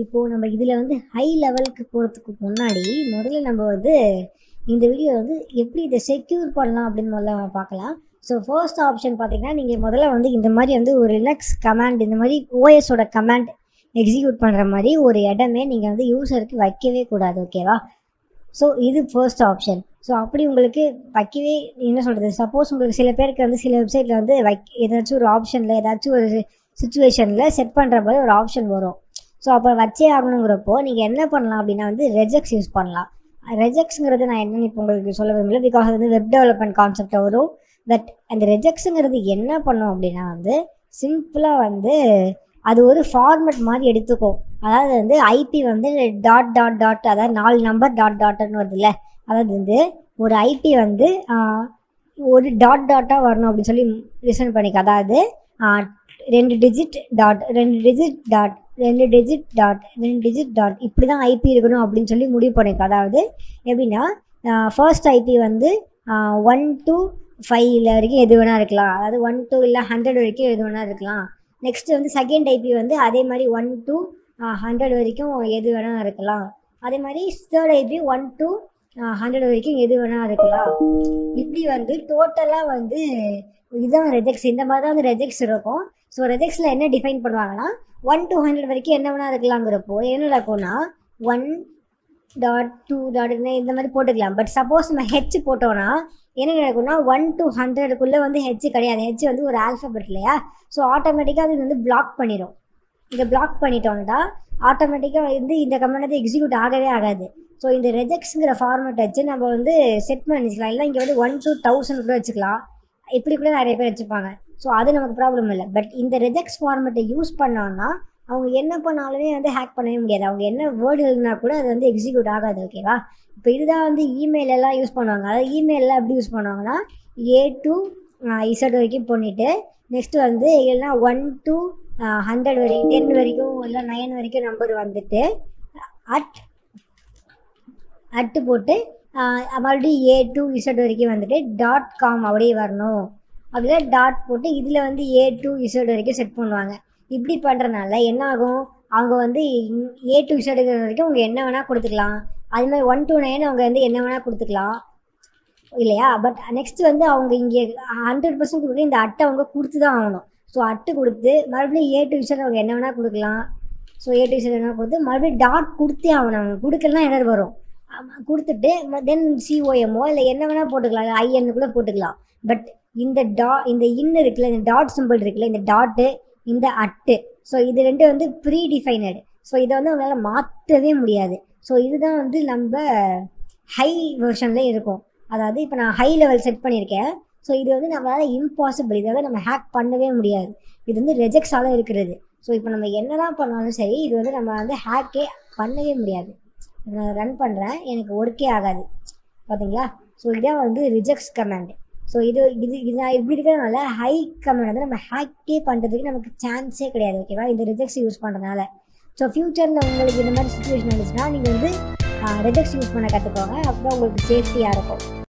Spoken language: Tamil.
இப்போது நம்ம இதில் வந்து ஹை லெவலுக்கு போகிறதுக்கு முன்னாடி முதல்ல நம்ம வந்து இந்த வீடியோ வந்து எப்படி இதை செக்யூர் பண்ணலாம் அப்படின்னு முதல்ல நம்ம பார்க்கலாம் ஸோ ஃபர்ஸ்ட் ஆப்ஷன் பார்த்தீங்கன்னா நீங்கள் முதல்ல வந்து இந்த மாதிரி வந்து ஒரு லினக்ஸ் கமாண்ட் இந்த மாதிரி ஓஎஸோட கமாண்ட் எக்ஸிக்யூட் பண்ணுற மாதிரி ஒரு இடமே நீங்கள் வந்து யூசருக்கு வைக்கவே கூடாது ஓகேவா ஸோ இது ஃபர்ஸ்ட் ஆப்ஷன் ஸோ அப்படி உங்களுக்கு வைக்கவே என்ன சொல்கிறது சப்போஸ் உங்களுக்கு சில பேருக்கு வந்து சில வெப்சைட்டில் வந்து வைக் ஏதாச்சும் ஒரு ஆப்ஷனில் ஏதாச்சும் ஒரு சுச்சுவேஷனில் செட் பண்ணுற மாதிரி ஒரு ஆப்ஷன் வரும் ஸோ அப்போ வச்சே ஆகணுங்கிறப்போ நீங்கள் என்ன பண்ணலாம் அப்படின்னா வந்து ரெஜெக்ஸ் யூஸ் பண்ணலாம் ரெஜெக்ஸுங்கிறது நான் என்னன்னு இப்போ உங்களுக்கு சொல்ல விரும்பல பிகாஸ் அது வந்து வெப் டெவலப்மெண்ட் கான்செப்ட் வரும் தட் அந்த ரெஜெக்ஸுங்கிறது என்ன பண்ணும் அப்படின்னா வந்து சிம்பிளாக வந்து அது ஒரு ஃபார்மெட் மாதிரி எடுத்துக்கும் அதாவது வந்து ஐபி வந்து டாட் டாட் டாட் அதாவது நாலு நம்பர் டாட் டாட்னு வருதுல்ல அதாவது வந்து ஒரு ஐபி வந்து ஆஹ், ஒரு டாட் டாட்டாக வரணும் அப்படின்னு சொல்லி லிசன் பண்ணிக்க அதாவது ஆஹ், ரெண்டு டிஜிட் டாட் ரெண்டு டிஜிட் டாட் ரெண்டு டிஜிட் டாட் ரெண்டு டிஜிட் டாட் இப்படி தான் ஐபி இருக்கணும் அப்படின்னு சொல்லி முடிவு பண்ணிக்க அதாவது எப்படின்னா ஃபர்ஸ்ட் ஐபி வந்து ஒன் டு ஃபைவ்ல வரைக்கும் எது வேணால் இருக்கலாம் அதாவது ஒன் டூ இல்லை ஹண்ட்ரட் வரைக்கும் எது வேணால் இருக்கலாம் நெக்ஸ்ட் வந்து செகண்ட் ஐபி வந்து அதே மாதிரி ஒன் டு ஹண்ட்ரட் வரைக்கும் எது வேணால் இருக்கலாம் அதே மாதிரி third IP one to hundred வரைக்கும் எது வேணால் இருக்கலாம் இப்படி வந்து டோட்டலாக வந்து இதுதான் ரெஜெக்ட்ஸ் இந்த மாதிரி தான் வந்து ரெஜெக்ட்ஸ் இருக்கும் ஸோ ரெஜெக்ட்ஸில் என்ன டிஃபைன் பண்ணுவாங்கன்னா ஒன் டு ஹண்ட்ரட் வரைக்கும் என்ன வேணால் இருக்கலாங்கிறப்போ என்ன நடக்கும்னா ஒன் டாட் டூ டாட் இந்த மாதிரி போட்டுக்கலாம் பட் சப்போஸ் நம்ம ஹெச் போட்டோம்னா என்ன நடக்கும்னா ஒன் டு ஹண்ட்ரடுக்குள்ளே வந்து ஹெச் கிடையாது ஹெச் வந்து ஒரு ஆல்ஃபபெட் இல்லையா ஸோ ஆட்டோமேட்டிக்காக அது வந்து பிளாக் பண்ணிடும் இதை பிளாக் பண்ணிட்டோம்னா ஆட்டோமேட்டிக்காக வந்து இந்த கமெண்ட் வந்து எக்ஸிக்யூட் ஆகவே ஆகாது ஸோ இந்த ரெஜெக்ட்ஸுங்கிற ஃபார்மேட் வச்சு நம்ம வந்து செட் பண்ணிக்கலாம் இல்லை இங்கே வந்து ஒன் டு தௌசண்ட் கூட வச்சுக்கலாம் இப்படி கூட நிறைய பேர் வச்சுப்பாங்க ஸோ அது நமக்கு ப்ராப்ளம் இல்லை பட் இந்த ரெஜெக்ட்ஸ் ஃபார்மேட்டை யூஸ் பண்ணோம்னா அவங்க என்ன பண்ணாலுமே வந்து ஹேக் பண்ணவே முடியாது அவங்க என்ன வேர்டு எழுதினா கூட அது வந்து எக்ஸிக்யூட் ஆகாது ஓகேவா இப்போ இதுதான் வந்து இமெயில் எல்லாம் யூஸ் பண்ணுவாங்க அதாவது இமெயிலெலாம் எப்படி யூஸ் பண்ணுவாங்கன்னா ஏ டு இசட் வரைக்கும் பண்ணிவிட்டு நெக்ஸ்ட் வந்து இல்லைன்னா ஒன் டு ஹண்ட்ரட் வரைக்கும் டென் வரைக்கும் இல்லை நைன் வரைக்கும் நம்பர் வந்துட்டு அட் அட்டு போட்டு ஆஹ், மறுபடியும் ஏ டு இசட் வரைக்கும் வந்துட்டு டாட் காம் அப்படியே வரணும் அப்படின்னா டாட் போட்டு இதில் வந்து ஏ டு இசட் வரைக்கும் செட் பண்ணுவாங்க இப்படி பண்ணுறனால என்ன ஆகும் அவங்க வந்து ஏ டு இசட் வரைக்கும் அவங்க என்ன வேணால் கொடுத்துக்கலாம் அது மாதிரி ஒன் டு நைன் அவங்க வந்து என்ன வேணால் கொடுத்துக்கலாம் இல்லையா பட் நெக்ஸ்ட் வந்து அவங்க இங்கே ஹண்ட்ரட் பர்சன்ட் கொடுக்க இந்த அட்டை அவங்க கொடுத்து தான் ஆகணும் ஸோ அட்டு கொடுத்து மறுபடியும் ஏ டு இசட் அவங்க என்ன வேணால் கொடுக்கலாம் ஸோ ஏ டு இசட் என்ன கொடுத்து மறுபடியும் டாட் கொடுத்தே ஆகணும் அவங்க கொடுக்கலாம் எரர் வரும் ஆமா, கொடுத்துட்டு தென் சிஓஎம்மோ இல்லை என்ன வேணால் போட்டுக்கலாம் இல்லை ஐஎன்னு கூட போட்டுக்கலாம் பட் இந்த டா இந்த இன் இருக்குல்ல இந்த டாட் சிம்பிள் இருக்குல்ல இந்த டாட்டு இந்த அட்டு ஸோ இது ரெண்டு வந்து ப்ரீ டிஃபைனடு ஸோ இதை வந்து அவங்களால மாற்றவே முடியாது ஸோ இதுதான் வந்து நம்ம ஹை வெர்ஷனில் இருக்கும் அதாவது இப்போ நான் ஹை லெவல் செட் பண்ணியிருக்கேன் ஸோ இது வந்து நம்மளால் இம்பாசிபிள் இதை வந்து நம்ம ஹேக் பண்ணவே முடியாது இது வந்து ரெஜெக்ட்ஸால் இருக்கிறது ஸோ இப்போ நம்ம என்னதான் பண்ணாலும் சரி இது வந்து நம்ம வந்து ஹேக்கே பண்ணவே முடியாது நான் ரன் பண்ணுறேன் எனக்கு ஒர்க்கே ஆகாது பார்த்தீங்களா ஸோ இதான் வந்து ரிஜெக்ட்ஸ் கமாண்ட் ஸோ இது இது இது நான் இப்படி இருக்கிறதுனால ஹை கமாண்ட் வந்து நம்ம ஹேக்கே பண்ணுறதுக்கு நமக்கு சான்ஸே கிடையாது ஓகேவா இந்த ரிஜெக்ட்ஸ் யூஸ் பண்ணுறதுனால ஸோ ஃப்யூச்சரில் உங்களுக்கு இந்த மாதிரி சுச்சுவேஷன் வந்துச்சுன்னா நீங்கள் வந்து ரிஜெக்ட்ஸ் யூஸ் பண்ண கற்றுக்கோங்க அப்போ தான் உங்களுக்கு சேஃப்டியாக இருக்கும்